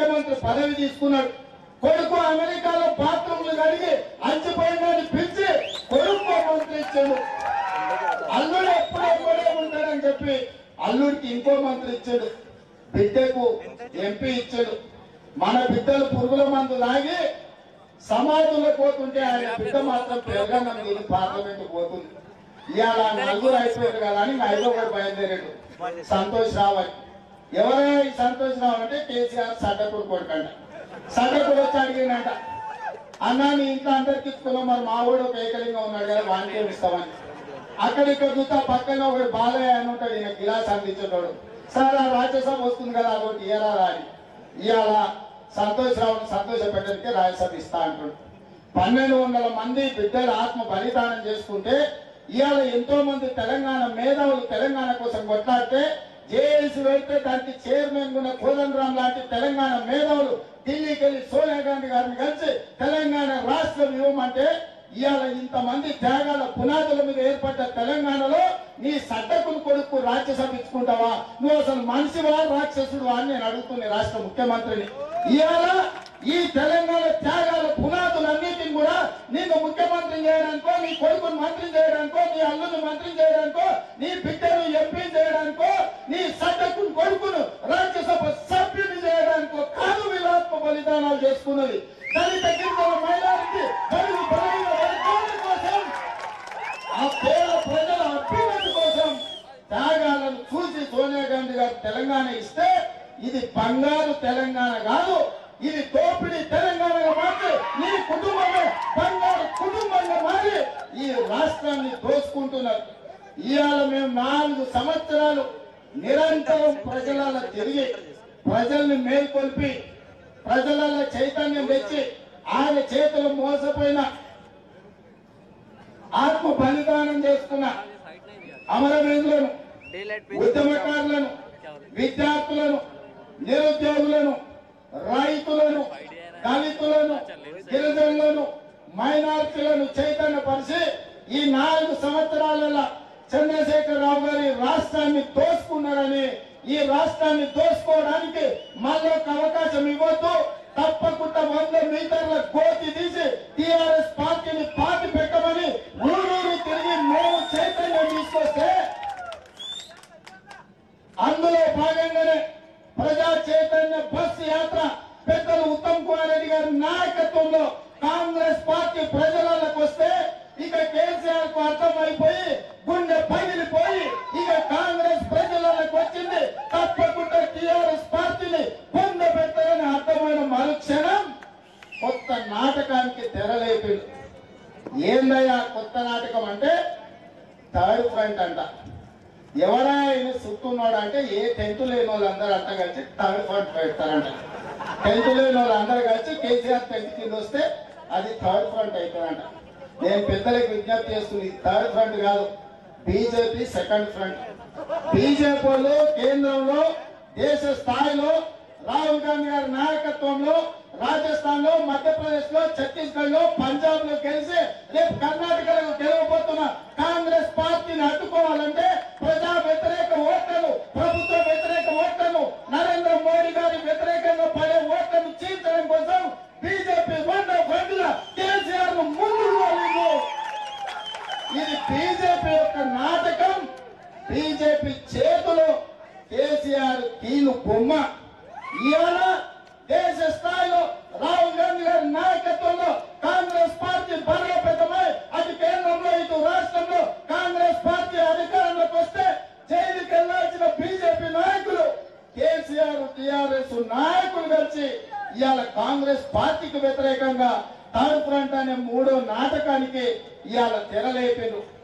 ముఖ్యమంత్రి పదవి తీసుకున్నాడు కొడుకు అమెరికాలో బాత్రూమ్లు కడిగి అంచిపోయినని పిలిచి కొడుకు మంత్రి ఇచ్చాడు అల్లుడు ఎప్పుడు ఎప్పుడే ఉంటాడని చెప్పి అల్లుడికి ఇంకో మంత్రి ఇచ్చాడు బిడ్డకు ఎంపీ ఇచ్చాడు మన బిడ్డలు పురుగుల మందు తాగి సమాధుల్లో పోతుంటే ఆయన బిడ్డ మాత్రం పెరగన్నం తిని పార్లమెంట్ పోతుంది ఇవాళ నలుగురు అయిపోయారు కదా అని ఐదో కూడా బయలుదేరాడు సంతోష్ రావు అని ఎవరైనా ఈ సంతోష్ రావు అంటే కేసీఆర్ సడ్డకుడు కొడుకంట సడ్డకుడు వచ్చి అడిగినంట అన్నా నీ ఇంట్లో అందరికి ఇచ్చుకున్నావు మరి మా వాడు ఒక ఏకలింగా ఉన్నాడు కదా వానికే ఇస్తామని అక్కడ ఇక్కడ చూస్తే ఆ పక్కన ఒకటి బాలయ్య అని ఉంటాడు ఈయన గిలాస్ అందించేటోడు సార్ ఆ రాజ్యసభ వస్తుంది కదా అదొకటి ఇయరా అని ఇవాళ సంతోష్ రావుని సంతోష పెట్టడానికి రాజ్యసభ ఇస్తా అంటాడు పన్నెండు వందల మంది బిడ్డల ఆత్మ బలిదానం చేసుకుంటే ఇవాళ ఎంతో మంది తెలంగాణ మేధావులు తెలంగాణ కోసం కొట్లాడితే జేఏసీ వెళ్తే దానికి చైర్మన్ ఉన్న కోదండరాం లాంటి తెలంగాణ మేధావులు ఢిల్లీకి వెళ్ళి సోనియా గాంధీ గారిని కలిసి తెలంగాణ రాష్ట్రం ఇవ్వమంటే ఇవాళ ఇంతమంది త్యాగాల పునాదుల మీద ఏర్పడ్డ తెలంగాణలో నీ సడ్డకులు కొడుకు రాజ్యసభ ఇచ్చుకుంటావా నువ్వు అసలు మనిషివా రాక్షసుడు అని నేను అడుగుతున్నా ఈ రాష్ట్ర ముఖ్యమంత్రిని ఇవాళ ఈ తెలంగాణ త్యాగాల పునాదులన్నిటిని కూడా నీకు ముఖ్యమంత్రి చేయడానికో నీ కొడుకుని మంత్రి చేయడానికో నీ అల్లుని మంత్రి చేయడానికో నీ బిడ్డను ఎంపీ చేయడానికో నీ సడ్డకుని కొడుకును రాజ్యసభ సభ్యుని చేయడానికో కాదు వీళ్ళాత్మ బలిదానాలు చేసుకున్నది దళిత గిరిజన మైనారిటీ బడుగు బలైన వర్గాల కోసం ఆ పేద ప్రజల అభ్యున్నతి కోసం త్యాగాలను చూసి సోనియా గాంధీ గారు తెలంగాణ ఇస్తే ఇది బంగారు తెలంగాణ కాదు ఇది దోపిడీ తెలంగాణగా మార్చి నీ కుటుంబమే బంగారు కుటుంబంగా మారి ఈ రాష్ట్రాన్ని దోచుకుంటున్నారు ఇవాళ మేము నాలుగు సంవత్సరాలు నిరంతరం ప్రజలలో తిరిగి ప్రజల్ని మేల్కొల్పి ప్రజలలో చైతన్యం తెచ్చి ఆయన చేతులు మోసపోయిన ఆత్మ బలిదానం చేసుకున్న అమరవీరులను ఉద్యమకారులను విద్యార్థులను నిరుద్యోగులను రైతులను దళితులను గిరిజనులను మైనార్టీలను చైతన్యపరిచి ఈ నాలుగు సంవత్సరాలలో చంద్రశేఖరరావు గారి రాష్ట్రాన్ని దోసుకున్నారని ఈ రాష్ట్రాన్ని దోసుకోవడానికి మళ్ళీ ఒక అవకాశం ఇవ్వద్దు తప్పకుండా వంద మీటర్ల కోతి తీసి టిఆర్ఎస్ పార్టీని పాతి పెట్టమని ఊరూరు తిరిగి మేము చైతన్యం తీసుకొస్తే అందులో భాగంగానే ప్రజా చైతన్య బస్ యాత్ర పెద్దలు ఉత్తమ్ కుమార్ రెడ్డి గారి నాయకత్వంలో కాంగ్రెస్ పార్టీ ప్రజలకు వస్తే ఇక కేసీఆర్ కు అర్థమైపోయి గుండె పగిలిపోయి ఇక కాంగ్రెస్ ప్రజలకు వచ్చింది తప్పకుండా టిఆర్ఎస్ పార్టీని పొందబెట్టాలని అర్థమైన మరుక్షణం కొత్త నాటకానికి తెరలేపింది ఏందయ్యా కొత్త నాటకం అంటే థర్డ్ ఫ్రంట్ అంట ఎవరైనా చుట్టున్నాడు అంటే ఏ టెన్త్ లేని వాళ్ళందరూ అంతా కలిసి థర్డ్ ఫ్రంట్ పెడతారంట టెన్త్ లేని వాళ్ళందరూ కలిసి కేసీఆర్ టెన్త్ కింద వస్తే అది థర్డ్ ఫ్రంట్ అవుతుందంట నేను పెద్దలకు విజ్ఞప్తి చేస్తుంది ఇది థర్డ్ ఫ్రంట్ కాదు బీజేపీ సెకండ్ ఫ్రంట్ బీజేపీ వాళ్ళు కేంద్రంలో దేశ స్థాయిలో రాహుల్ గాంధీ గారి నాయకత్వంలో రాజస్థాన్ లో మధ్యప్రదేశ్ లో ఛత్తీస్గఢ్ లో పంజాబ్ లో గెలిచి రేపు కర్ణాటకలో గెలవబోతున్న కాంగ్రెస్ పార్టీని అడ్డుకోవాలంటే ప్రజా వ్యతిరేక ఓట్లను ప్రభుత్వ వ్యతిరేక ఓట్లను నరేంద్ర మోడీ గారి వ్యతిరేకంగా పడే ఓట్లను చీల్చడం కోసం బీజేపీ వంద వందల కేసీఆర్ ను ముందుకు వాళ్ళు ఇది బీజేపీ యొక్క నాటకం బీజేపీ చేతిలో కేసీఆర్ కీలు బొమ్మ ఇవాళ దేశ స్థాయిలో రాహుల్ గాంధీ గారి నాయకత్వంలో కాంగ్రెస్ పార్టీ బలోపేతమై అటు కేంద్రంలో ఇటు రాష్ట్రంలో కాంగ్రెస్ పార్టీ అధికారంలోకి వస్తే జైలుకి వెళ్లాల్సిన బీజేపీ నాయకులు కేసీఆర్ టిఆర్ఎస్ నాయకులు కలిసి ఇవాళ కాంగ్రెస్ పార్టీకి వ్యతిరేకంగా థర్డ్ ఫ్రంట్ అనే మూడో నాటకానికి ఇవాళ తెరలేపారు